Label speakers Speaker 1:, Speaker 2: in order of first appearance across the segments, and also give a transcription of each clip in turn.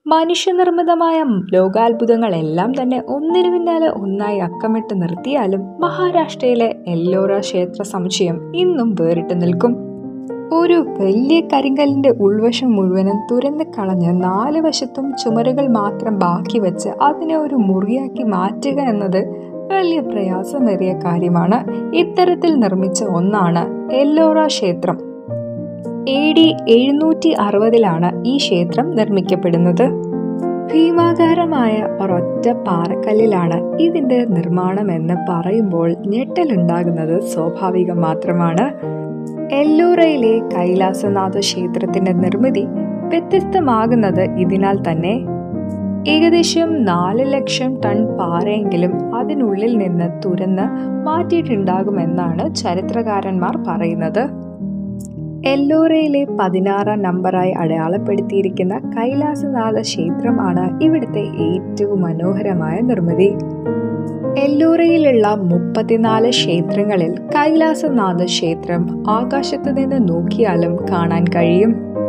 Speaker 1: മനുഷ്യനിർമ്മിതമായ ലോകാത്ഭുതങ്ങളെല്ലാം തന്നെ ഒന്നിനു പിന്നാലെ ഒന്നായി അക്കമിട്ട് നിർത്തിയാലും മഹാരാഷ്ട്രയിലെ എല്ലോറ ക്ഷേത്ര സമുച്ചയം ഇന്നും വേറിട്ട് നിൽക്കും ഒരു വലിയ കരിങ്കല്ലിന്റെ ഉൾവശം മുഴുവനും തുരന്ന് കളഞ്ഞ് നാല് വശത്തും ചുമരുകൾ മാത്രം ബാക്കി വെച്ച് അതിനെ ഒരു മുറിയാക്കി മാറ്റുക എന്നത് വലിയ പ്രയാസമേറിയ കാര്യമാണ് ഇത്തരത്തിൽ നിർമ്മിച്ച ഒന്നാണ് എല്ലോറ ക്ഷേത്രം എ ഡി എഴുന്നൂറ്റി അറുപതിലാണ് ഈ ക്ഷേത്രം നിർമ്മിക്കപ്പെടുന്നത് ഭീമാകാരമായ ഒരൊറ്റ പാറക്കല്ലിലാണ് ഇതിന്റെ നിർമ്മാണമെന്ന് പറയുമ്പോൾ ഞെട്ടലുണ്ടാകുന്നത് സ്വാഭാവികം മാത്രമാണ് എല്ലൂറയിലെ കൈലാസനാഥ ക്ഷേത്രത്തിന്റെ നിർമ്മിതി വ്യത്യസ്തമാകുന്നത് ഇതിനാൽ തന്നെ ഏകദേശം നാല് ലക്ഷം ടൺ പാറയെങ്കിലും അതിനുള്ളിൽ നിന്ന് തുരന്ന് മാറ്റിയിട്ടുണ്ടാകുമെന്നാണ് ചരിത്രകാരന്മാർ പറയുന്നത് എല്ലോറയിലെ പതിനാറാം നമ്പറായി അടയാളപ്പെടുത്തിയിരിക്കുന്ന കൈലാസനാഥ ക്ഷേത്രമാണ് ഇവിടുത്തെ ഏറ്റവും മനോഹരമായ നിർമ്മിതി എല്ലൂറയിലുള്ള മുപ്പത്തിനാല് ക്ഷേത്രങ്ങളിൽ കൈലാസനാഥ ക്ഷേത്രം ആകാശത്ത് നിന്ന് നോക്കിയാലും കാണാൻ കഴിയും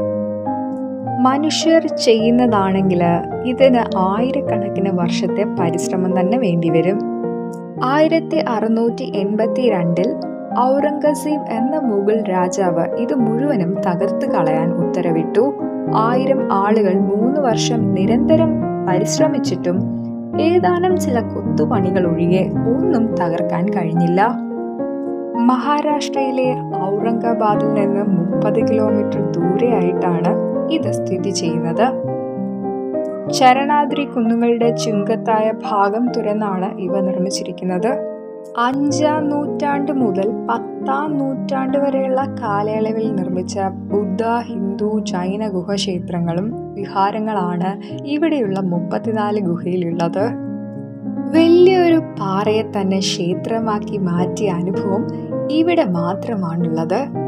Speaker 1: മനുഷ്യർ ചെയ്യുന്നതാണെങ്കിൽ ഇതിന് ആയിരക്കണക്കിന് വർഷത്തെ പരിശ്രമം തന്നെ വേണ്ടിവരും ആയിരത്തി അറുന്നൂറ്റി എൺപത്തി രണ്ടിൽ ഔറംഗസീബ് എന്ന മുഗൾ രാജാവ് ഇത് മുഴുവനും തകർത്ത് കളയാൻ ഉത്തരവിട്ടു ആയിരം ആളുകൾ മൂന്ന് വർഷം നിരന്തരം പരിശ്രമിച്ചിട്ടും ഏതാനും ചില കൊത്തുപണികൾ ഒഴികെ ഒന്നും തകർക്കാൻ കഴിഞ്ഞില്ല മഹാരാഷ്ട്രയിലെ ഔറംഗാബാദിൽ നിന്ന് മുപ്പത് കിലോമീറ്റർ ദൂരെയായിട്ടാണ് ഇത് സ്ഥിതി ചെയ്യുന്നത് ചരണാദ്രി കുന്നുകളുടെ ചുങ്കത്തായ ഭാഗം തുറന്നാണ് ഇവ നിർമ്മിച്ചിരിക്കുന്നത് അഞ്ചാം നൂറ്റാണ്ട് മുതൽ പത്താം നൂറ്റാണ്ട് വരെയുള്ള കാലയളവിൽ നിർമ്മിച്ച ബുദ്ധ ഹിന്ദു ജൈന ഗുഹക്ഷേത്രങ്ങളും വിഹാരങ്ങളാണ് ഇവിടെയുള്ള മുപ്പത്തിനാല് ഗുഹയിലുള്ളത് വലിയൊരു പാറയെ തന്നെ ക്ഷേത്രമാക്കി മാറ്റിയ അനുഭവം ഇവിടെ മാത്രമാണുള്ളത്